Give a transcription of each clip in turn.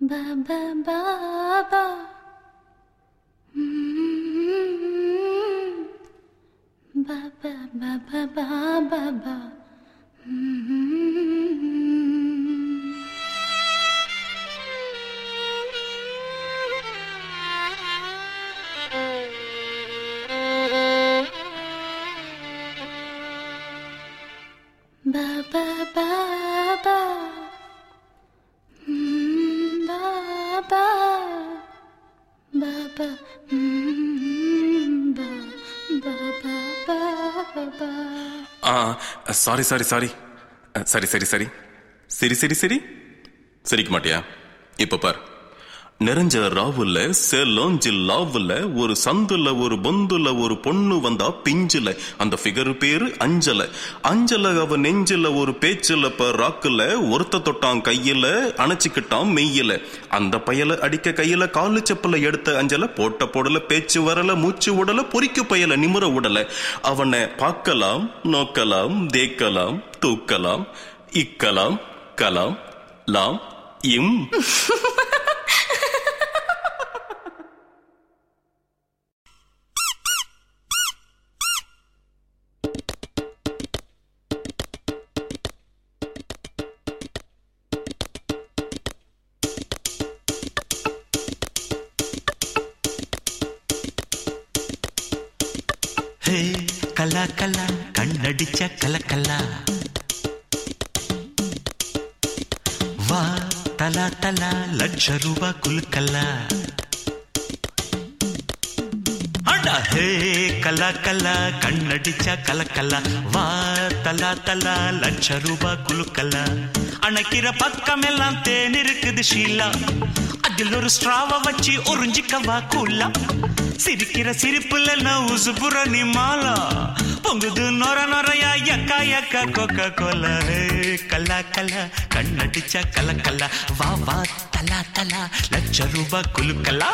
ba ba ba ba. Mm. Ba ba ba ba ba ba ba. Mm. Ba ba ba ba. Mm, ba ba. Ba ba. Mm, ba ba ba ba ba. ஆ sorry sorry sorry சரி சரி சரி சரி சரி சரி சிரிக்க மாட்டியா இப்ப பார் நிறைஞ்ச ராவுல சேலம் ஜில்லாவுல ஒரு சந்துல ஒரு பொந்துல ஒரு பொண்ணு வந்தா பிஞ்சுல அந்த ஃபிகர் பேரு அஞ்சல அஞ்சல அவ நெஞ்சில ஒரு பேச்சுல ப ராக்குல ஒருத்த தொட்டான் கையில அணைச்சுக்கிட்டான் மெய்யில அந்த பயல அடிக்க கையில காலு செப்பல எடுத்த அஞ்சல போட்ட போடல பேச்சு வரல மூச்சு உடல பொறிக்கு பயல நிமிர உடல அவனை பார்க்கலாம் நோக்கலாம் தேக்கலாம் தூக்கலாம் இக்கலாம் கலாம் லாம் இம் ஹே கலா கலா கண்ணடிச்ச கலக்கலா வா தலா தலா லட்ச ரூபா குலுக்கல்லா அடா ஹே கலா கலா கண்ணடிச்ச கலக்கலா வா தலா தலா லட்ச ரூபா குலுக்கல்லா அணைக்கிற பக்கம் எல்லாம் தேன் இருக்குது ஷீலா அதில் ஒரு ஸ்ட்ராவ வச்சு உறிஞ்சிக்கவா கூலா சிரிக்கிற சிரிப்புல நான் உசுபுற நீ மாலா பொங்குது நொர நொறையா யக்கா யக்கா கொக்க கோல கல்லா கல்லா கண்ணடிச்சா கல கல்லா வா வா தலா தலா லட்ச ரூபா குலுக்கலா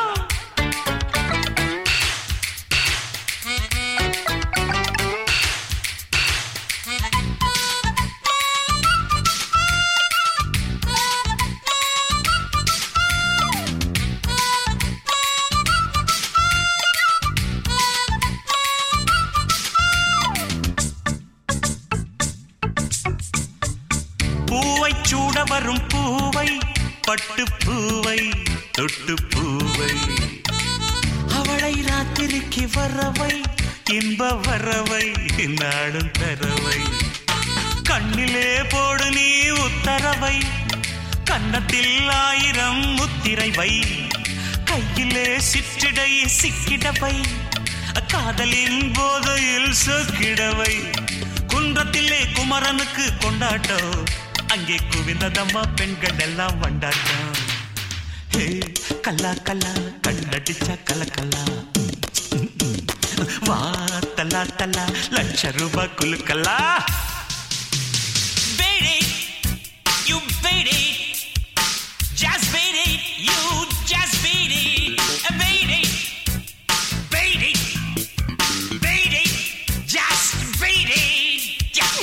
பூவை சூட வரும் பூவை பட்டு பூவை தொட்டு பூவை அவளை ராத்திரிக்கு வரவை இன்ப வரவை நாடும் தரவை கண்ணிலே போடு நீ உத்தரவை கன்னத்தில் ஆயிரம் முத்திரை வை கையிலே சிற்றிடை சிக்கிடவை காதலின் போதையில் சொக்கிடவை குன்றத்திலே குமரனுக்கு கொண்டாட்டம் அங்கே குவிந்ததம்மா பெண்கள் எல்லாம் வண்டாட்டம் ஹே கல்லா கல்லா கண்ணடிச்சா கல கல்லா வா தலா தலா லட்ச ரூபா குலுக்கலா Beat it, you beat it. Just beat it, you just beat it. Beat it, beat it, beat it, just beat it. Yeah.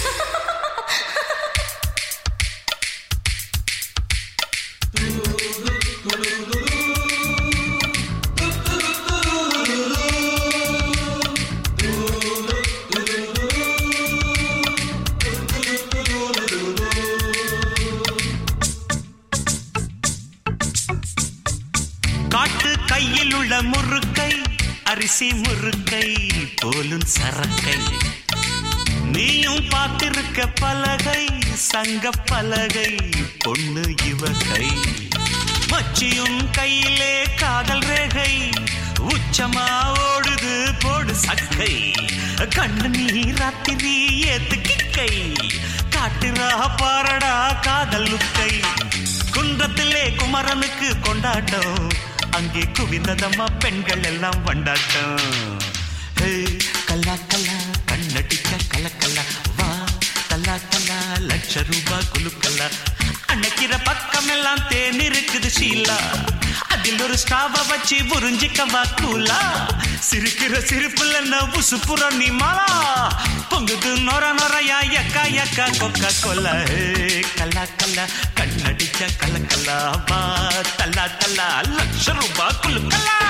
காட்டு கையில் உள்ள முறுக்கை அரிசி முறுக்கை போலும் சரக்கை நீயும் பார்த்திருக்க பலகை சங்க பலகை பொண்ணு இவகை மச்சியும் கையிலே காதல் ரேகை உச்சமா ஓடுது போடு சக்கை கண்ணு நீ ராத்திரி ஏத்து கிக்கை காட்டுறா பாரடா காதல் லுக்கை குன்றத்திலே குமரனுக்கு கொண்டாட்டம் அங்கே குவிந்ததம்மா பெண்கள் எல்லாம் வண்டாட்டம் ஹே கல்லா கல்லா கண்ணடிக்க கலக்கல்லா வா கல்லா கல்லா லட்ச ரூபா குலுக்கல்லா அன்னைக்கிற பக்கம் எல்லாம் தேன் இருக்குது ஷீலா அதில் ஒரு ஸ்டாவ வச்சு புரிஞ்சிக்கவா கூலா சிரிக்கிற சிரிப்புல நான் உசுப்புற நீ மாலா பொங்குது நொர நொறையா யக்கா யக்கா கொக்கா கொல்ல கல்லா கல்லா கண்ணடிச்ச கல கல்லா வா தல்லா தல்லா லட்ச ரூபாய் குலுக்கலா